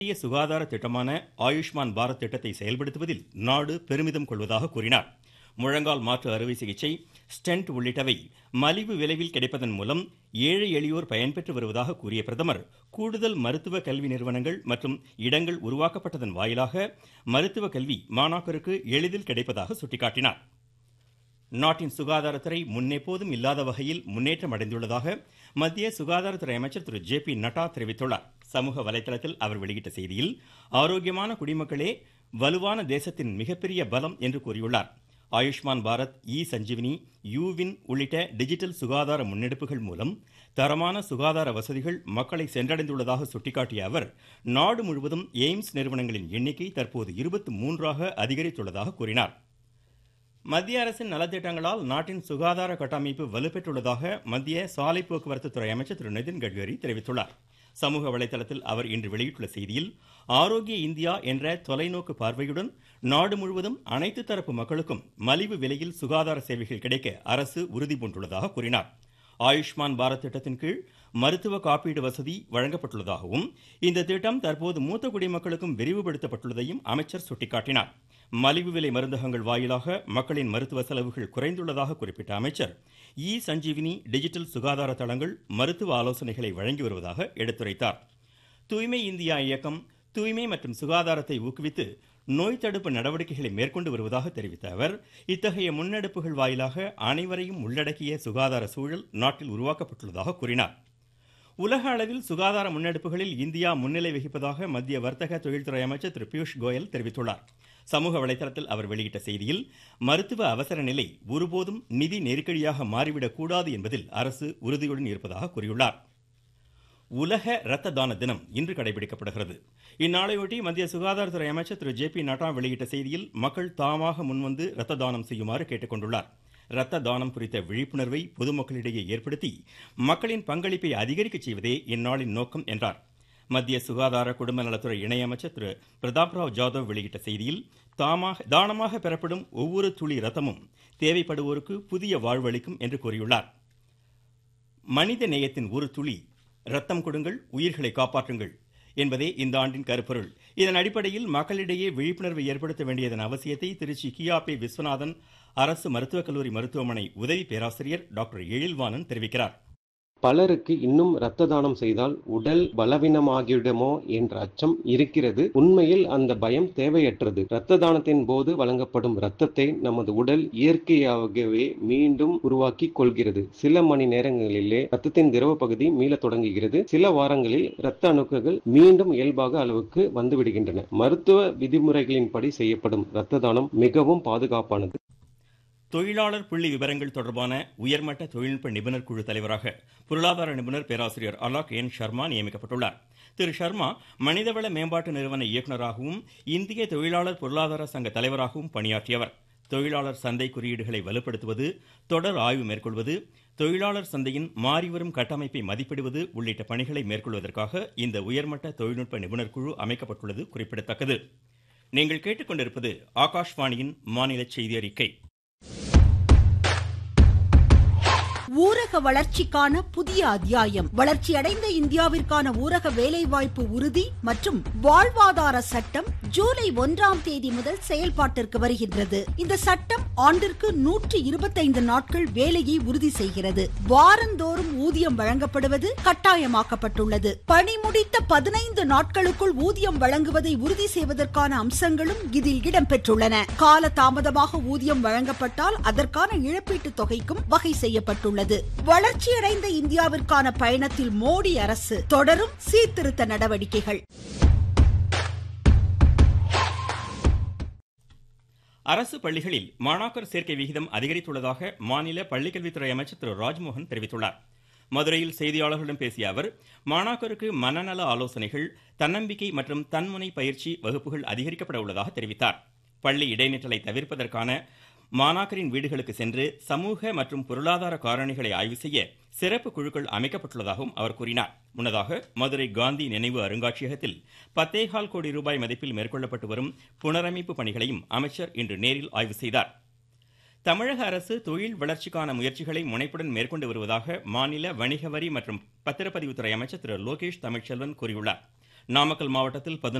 தேசிய சுகாதார திட்டமான ஆயுஷ்மான் பாரத் திட்டத்தை செயல்படுத்துவதில் நாடு பெருமிதம் கொள்வதாக கூறினார் முழங்கால் மாற்று அறுவை சிகிச்சை ஸ்டென்ட் உள்ளிட்டவை மலிவு விலைவில் கிடைப்பதன் மூலம் ஏழை எளியோர் பயன்பெற்று வருவதாக கூறிய பிரதமர் கூடுதல் மருத்துவ கல்வி நிறுவனங்கள் மற்றும் இடங்கள் உருவாக்கப்பட்டதன் வாயிலாக மருத்துவ கல்வி மாணாக்கருக்கு எளிதில் கிடைப்பதாக சுட்டிக்காட்டினார் நாட்டின் சுகாதாரத்துறை முன்னெப்போதும் இல்லாத வகையில் முன்னேற்றம் அடைந்துள்ளதாக மத்திய சுகாதாரத்துறை அமைச்சர் திரு ஜே பி நட்டா தெரிவித்துள்ளார் சமூக வலைதளத்தில் அவர் வெளியிட்ட செய்தியில் ஆரோக்கியமான குடிமக்களே வலுவான தேசத்தின் மிகப்பெரிய பலம் என்று கூறியுள்ளார் ஆயுஷ்மான் பாரத் இ சஞ்சீவினி யூவின் உள்ளிட்ட டிஜிட்டல் சுகாதார முன்னெடுப்புகள் மூலம் தரமான சுகாதார வசதிகள் மக்களை சென்றடைந்துள்ளதாக சுட்டிக்காட்டிய அவர் நாடு முழுவதும் எய்ம்ஸ் நிறுவனங்களின் எண்ணிக்கை தற்போது இருபத்தி மூன்றாக அதிகரித்துள்ளதாக கூறினார் மத்திய அரசின் நலத்திட்டங்களால் நாட்டின் சுகாதார கட்டமைப்பு வலுப்பெற்றுள்ளதாக மத்திய சாலை போக்குவரத்து துறை அமைச்சர் திரு நிதின் கட்கரி தெரிவித்துள்ளார் சமூக வலைதளத்தில் அவர் இன்று வெளியிட்டுள்ள செய்தியில் ஆரோக்கிய இந்தியா என்ற தொலைநோக்கு பார்வையுடன் நாடு முழுவதும் அனைத்து தரப்பு மக்களுக்கும் மலிவு விலையில் சுகாதார சேவைகள் கிடைக்க அரசு உறுதி பூண்டுள்ளதாக கூறினார் ஆயுஷ்மான் பாரத் திட்டத்தின் கீழ் மருத்துவ காப்பீடு வசதி வழங்கப்பட்டுள்ளதாகவும் இந்த திட்டம் தற்போது மூத்த குடிமக்களுக்கும் விரிவுபடுத்தப்பட்டுள்ளதையும் அமைச்சர் சுட்டிக்காட்டினார் மலிவு விலை மருந்தகங்கள் வாயிலாக மக்களின் மருத்துவ செலவுகள் குறைந்துள்ளதாக குறிப்பிட்ட அமைச்சர் இ சஞ்சீவினி டிஜிட்டல் சுகாதார தளங்கள் மருத்துவ ஆலோசனைகளை வழங்கி வருவதாக எடுத்துரைத்தார் தூய்மை இந்தியா இயக்கம் தூய்மை மற்றும் சுகாதாரத்தை ஊக்குவித்து நோய் தடுப்பு நடவடிக்கைகளை மேற்கொண்டு வருவதாக தெரிவித்த அவர் இத்தகைய முன்னெடுப்புகள் வாயிலாக அனைவரையும் உள்ளடக்கிய சுகாதார சூழல் நாட்டில் உருவாக்கப்பட்டுள்ளதாக கூறினார் உலக அளவில் சுகாதார முன்னெடுப்புகளில் இந்தியா முன்னிலை வகிப்பதாக மத்திய வர்த்தக தொழில்துறை அமைச்சர் திரு பியூஷ் கோயல் தெரிவித்துள்ளார் சமூக வலைதளத்தில் அவர் வெளியிட்ட செய்தியில் மருத்துவ அவசர நிலை ஒருபோதும் நிதி நெருக்கடியாக மாறிவிடக் கூடாது என்பதில் அரசு உறுதியுடன் இருப்பதாக கூறியுள்ளார் உலக இரத்த தான தினம் இன்று கடைபிடிக்கப்படுகிறது இந்நாளையொட்டி மத்திய சுகாதாரத்துறை அமைச்சர் திரு ஜே பி நட்டா வெளியிட்ட செய்தியில் மக்கள் தாமாக முன்வந்து இரத்த தானம் செய்யுமாறு கேட்டுக்கொண்டுள்ளார் இரத்த தானம் குறித்த விழிப்புணர்வை பொதுமக்களிடையே ஏற்படுத்தி மக்களின் பங்களிப்பை அதிகரிக்க செய்வதே இந்நாளின் நோக்கம் என்றார் மத்திய சுகாதார குடும்ப நலத்துறை இணையமைச்சர் திரு பிரதாப் ராவ் ஜாதவ் வெளியிட்ட செய்தியில் தாமாக தானமாக பெறப்படும் ஒவ்வொரு துளி ரத்தமும் தேவைப்படுவோருக்கு புதிய வாழ்வளிக்கும் என்று கூறியுள்ளார் மனித நேயத்தின் ஒரு துளி ரத்தம் கொடுங்கள் உயிர்களை காப்பாற்றுங்கள் என்பதே இந்த ஆண்டின் கருப்பொருள் இதன் அடிப்படையில் மக்களிடையே விழிப்புணர்வை ஏற்படுத்த வேண்டியதன் அவசியத்தை திருச்சி கியாபே விஸ்வநாதன் அரசு மருத்துவக் கல்லூரி மருத்துவமனை உதவி பேராசிரியர் டாக்டர் எழில்வாணன் தெரிவிக்கிறார் பலருக்கு இன்னும் இரத்த தானம் செய்தால் உடல் பலவீனமாகிவிடுமோ என்ற அச்சம் இருக்கிறது உண்மையில் அந்த பயம் தேவையற்றது இரத்த தானத்தின் போது வழங்கப்படும் இரத்தத்தை நமது உடல் இயற்கையாகவே மீண்டும் உருவாக்கி கொள்கிறது சில மணி நேரங்களிலே இரத்தத்தின் திரவ பகுதி மீளத் தொடங்குகிறது சில வாரங்களில் இரத்த அணுக்கள் மீண்டும் இயல்பாக அளவுக்கு வந்துவிடுகின்றன மருத்துவ விதிமுறைகளின்படி செய்யப்படும் இரத்த தானம் மிகவும் பாதுகாப்பானது தொழிலாளர் புள்ளி விவரங்கள் தொடர்பான உயர்மட்ட தொழில்நுட்ப நிபுணர் குழு தலைவராக பொருளாதார நிபுணர் பேராசிரியர் அலாக் என் சர்மா நியமிக்கப்பட்டுள்ளார் திரு சர்மா மனிதவள மேம்பாட்டு நிறுவன இயக்குநராகவும் இந்திய தொழிலாளர் பொருளாதார சங்க தலைவராகவும் பணியாற்றியவர் தொழிலாளர் சந்தை குறியீடுகளை வலுப்படுத்துவது தொடர் ஆய்வு மேற்கொள்வது தொழிலாளர் சந்தையின் மாறிவரும் கட்டமைப்பை மதிப்பிடுவது உள்ளிட்ட பணிகளை மேற்கொள்வதற்காக இந்த உயர்மட்ட தொழில்நுட்ப நிபுணர் குழு அமைக்கப்பட்டுள்ளது குறிப்பிடத்தக்கது நீங்கள் கேட்டுக்கொண்டிருப்பது ஆகாஷ்வாணியின் மாநில செய்தி அறிக்கை ஊரக வளர்ச்சிக்கான புதிய அத்தியாயம் வளர்ச்சியடைந்த இந்தியாவிற்கான ஊரக வேலைவாய்ப்பு உறுதி மற்றும் வாழ்வாதார சட்டம் ஜூலை ஒன்றாம் தேதி முதல் செயல்பாட்டிற்கு வருகின்றது இந்த சட்டம் ஆண்டிற்கு நூற்றி இருபத்தைந்து நாட்கள் வேலையை உறுதி செய்கிறது வாரந்தோறும் ஊதியம் வழங்கப்படுவது கட்டாயமாக்கப்பட்டுள்ளது பணி முடித்த பதினைந்து நாட்களுக்குள் ஊதியம் வழங்குவதை உறுதி செய்வதற்கான அம்சங்களும் இதில் இடம்பெற்றுள்ளன கால தாமதமாக ஊதியம் வழங்கப்பட்டால் அதற்கான இழப்பீட்டுத் தொகைக்கும் வகை செய்யப்பட்டுள்ளது உள்ளது வளர்ச்சியடைந்த இந்தியாவிற்கான பயணத்தில் மோடி அரசு தொடரும் சீர்திருத்த நடவடிக்கைகள் அரசு பள்ளிகளில் மாணாக்கர் சேர்க்கை விகிதம் அதிகரித்துள்ளதாக மாநில பள்ளிக்கல்வித்துறை அமைச்சர் திரு ராஜ்மோகன் தெரிவித்துள்ளார் மதுரையில் செய்தியாளர்களிடம் பேசிய அவர் மாணாக்கருக்கு மனநல ஆலோசனைகள் தன்னம்பிக்கை மற்றும் தன்முனை பயிற்சி வகுப்புகள் அதிகரிக்கப்பட உள்ளதாக தெரிவித்தார் பள்ளி இடைநிற்றலை தவிர்ப்பதற்கான மாணாக்கரின் வீடுகளுக்கு சென்று சமூக மற்றும் பொருளாதார காரணிகளை ஆய்வு செய்ய சிறப்பு குழுக்கள் அமைக்கப்பட்டுள்ளதாகவும் அவர் கூறினார் முன்னதாக மதுரை காந்தி நினைவு அருங்காட்சியகத்தில் பத்தேகால் கோடி ரூபாய் மதிப்பில் மேற்கொள்ளப்பட்டு வரும் புனரமைப்பு பணிகளையும் அமைச்சர் இன்று நேரில் ஆய்வு செய்தார் தமிழக அரசு தொழில் வளர்ச்சிக்கான முயற்சிகளை முனைப்புடன் மேற்கொண்டு வருவதாக மாநில வணிக வரி மற்றும் பத்திரப்பதிவுத்துறை அமைச்சர் திரு லோகேஷ் தமிழ்ச்செல்வன் கூறியுள்ளார் நாமக்கல் மாவட்டத்தில்